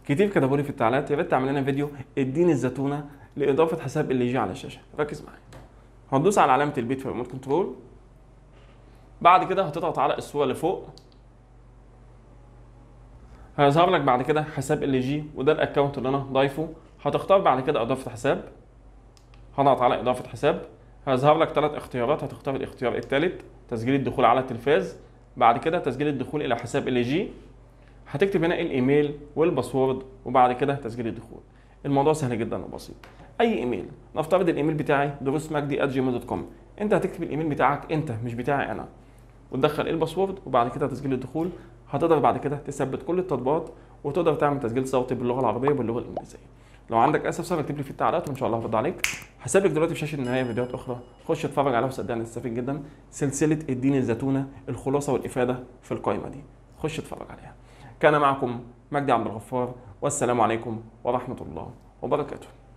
كتير كتبوا لي في التعليقات يا ريت تعمل لنا فيديو اديني الزتونه لاضافه حساب اللي يجي على الشاشه ركز معايا هتدوس على علامه البيت في الريموت كنترول بعد كده هتضغط على الصوره اللي فوق هيظهر لك بعد كده حساب ال جي وده الاكونت اللي انا ضايفه هتختار بعد كده اضافه حساب هضغط على اضافه حساب هيظهر لك ثلاث اختيارات هتختار الاختيار الثالث تسجيل الدخول على التلفاز بعد كده تسجيل الدخول الى حساب ال جي هتكتب هنا الايميل والباسورد وبعد كده تسجيل الدخول الموضوع سهل جدا وبسيط اي ايميل نفترض الايميل بتاعي دروس مجدي @gmail.com دوت كوم انت هتكتب الايميل بتاعك انت مش بتاعي انا وتدخل الباسورد وبعد كده تسجيل الدخول هتقدر بعد كده تثبت كل التطبيقات وتقدر تعمل تسجيل صوتي باللغه العربيه وباللغه الانجليزيه لو عندك اسف سؤال اكتب لي في التعليقات وان شاء الله هرد عليك هسيب لك دلوقتي في شاشه النهايه فيديوهات اخرى خش اتفرج عليها وصدقني هتستفيد جدا سلسله الدين الزتونه الخلاصه والافاده في القائمه دي خش اتفرج عليها كان معكم مجدي عبد الغفار والسلام عليكم ورحمه الله وبركاته